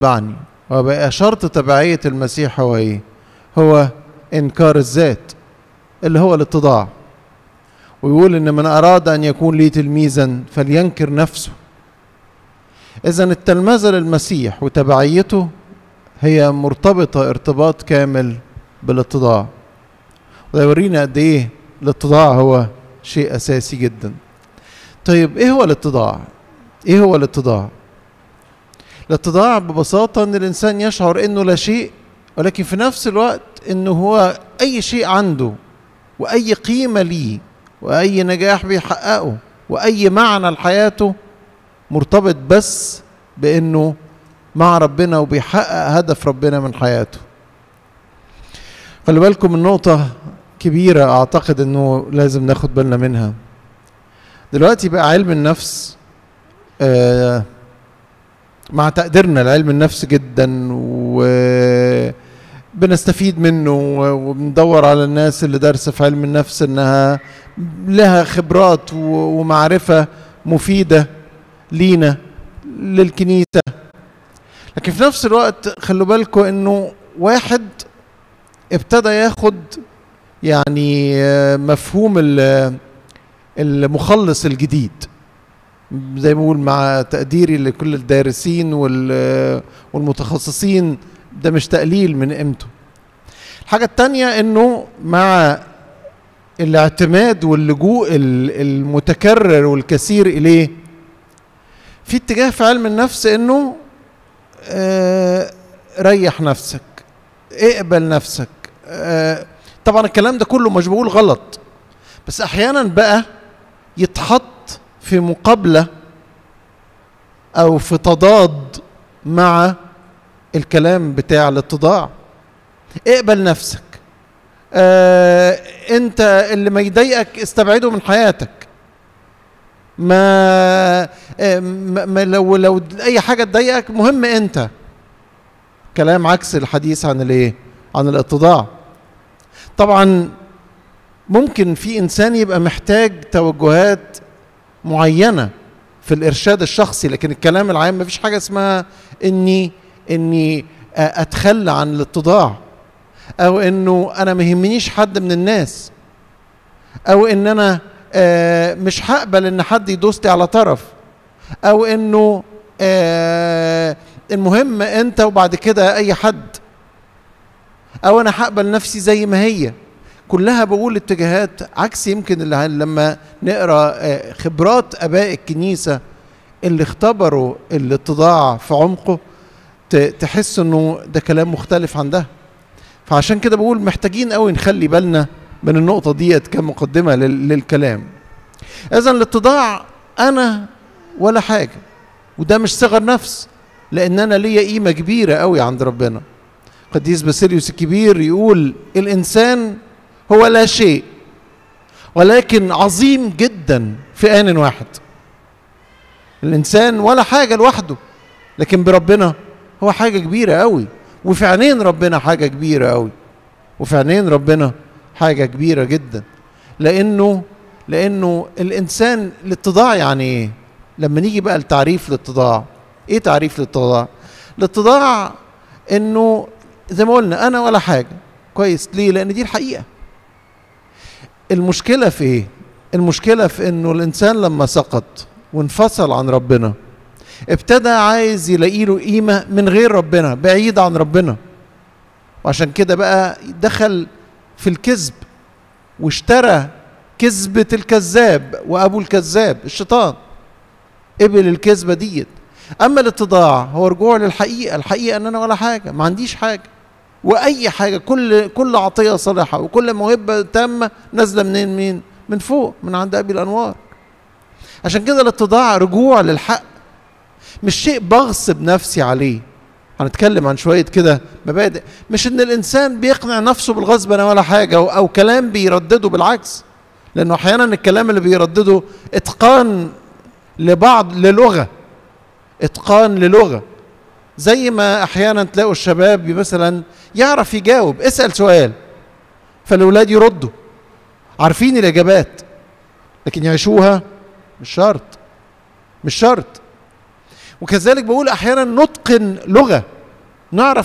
تبعني وبقى شرط تبعية المسيح هو ايه هو انكار الذات اللي هو الاتضاع ويقول ان من اراد ان يكون لي تلميذا فلينكر نفسه اذا التلمذه للمسيح وتبعيته هي مرتبطه ارتباط كامل بالاتضاع وده يورينا قد ايه الاتضاع هو شيء اساسي جدا طيب ايه هو الاتضاع ايه هو الاتضاع الاتضاع ببساطه ان الانسان يشعر انه لا شيء ولكن في نفس الوقت انه هو اي شيء عنده واي قيمه ليه واي نجاح بيحققه واي معنى لحياته مرتبط بس بانه مع ربنا وبيحقق هدف ربنا من حياته خلي بالكم النقطة كبيرة أعتقد إنه لازم ناخد بالنا منها. دلوقتي بقى علم النفس آه مع تقديرنا لعلم النفس جدا وبنستفيد منه وبندور على الناس اللي دارسة في علم النفس إنها لها خبرات ومعرفة مفيدة لينا للكنيسة لكن في نفس الوقت خلوا بالكم إنه واحد ابتدى ياخد يعني مفهوم المخلص الجديد زي ما بقول مع تقديري لكل الدارسين والمتخصصين ده مش تقليل من قيمته الحاجة التانية انه مع الاعتماد واللجوء المتكرر والكثير اليه في اتجاه في علم النفس انه آه ريح نفسك اقبل نفسك آه طبعا الكلام ده كله مش بقول غلط بس احيانا بقى يتحط في مقابله او في تضاد مع الكلام بتاع الاتضاع اقبل نفسك آه انت اللي ما يضايقك استبعده من حياتك ما, آه ما لو لو اي حاجه تضايقك مهم انت كلام عكس الحديث عن الايه عن الاتضاع طبعا ممكن في انسان يبقى محتاج توجهات معينه في الارشاد الشخصي لكن الكلام العام مفيش حاجه اسمها اني اني اتخلى عن الاتضاع او انه انا ما يهمنيش حد من الناس او ان انا مش هقبل ان حد يدوس لي على طرف او انه المهم انت وبعد كده اي حد او انا هقبل نفسي زي ما هي كلها بقول اتجاهات عكس يمكن اللي لما نقرا خبرات اباء الكنيسه اللي اختبروا الاتضاع في عمقه تحس انه ده كلام مختلف عن ده فعشان كده بقول محتاجين قوي نخلي بالنا من النقطة ديت كمقدمة للكلام إذا الاتضاع أنا ولا حاجة وده مش صغر نفس لأن أنا ليا قيمة كبيرة قوي عند ربنا قديس باسيليوس الكبير يقول الإنسان هو لا شيء ولكن عظيم جدا في آن واحد الإنسان ولا حاجة لوحده لكن بربنا هو حاجة كبيرة قوي وفي عينين ربنا حاجة كبيرة قوي وفي عينين ربنا حاجة كبيرة جدا لأنه لأنه الإنسان الاتضاع يعني إيه؟ لما نيجي بقى لتعريف الاتضاع إيه تعريف الاتضاع؟ الاتضاع إنه زي ما قلنا أنا ولا حاجة كويس ليه؟ لأن دي الحقيقة المشكلة في إيه؟ المشكلة في إنه الإنسان لما سقط وانفصل عن ربنا ابتدى عايز يلاقي له قيمة من غير ربنا بعيد عن ربنا وعشان كده بقى دخل في الكذب واشترى كذبة الكذاب وأبو الكذاب الشيطان قبل الكذبة ديت أما الاتضاع هو رجوع للحقيقة الحقيقة أن أنا ولا حاجة ما عنديش حاجة وأي حاجة كل كل عطية صالحة وكل موهبة تامة نازلة منين مين من فوق من عند أبي الأنوار عشان كده الاتضاع رجوع للحق مش شيء بغصب نفسي عليه هنتكلم عن شويه كده مبادئ مش ان الانسان بيقنع نفسه بالغصب انا ولا حاجه أو, او كلام بيردده بالعكس لانه احيانا الكلام اللي بيردده اتقان لبعض للغه اتقان للغه زي ما احيانا تلاقوا الشباب مثلا يعرف يجاوب اسال سؤال فالاولاد يردوا عارفين الاجابات لكن يعيشوها مش شرط مش شرط وكذلك بقول احيانا نتقن لغه نعرف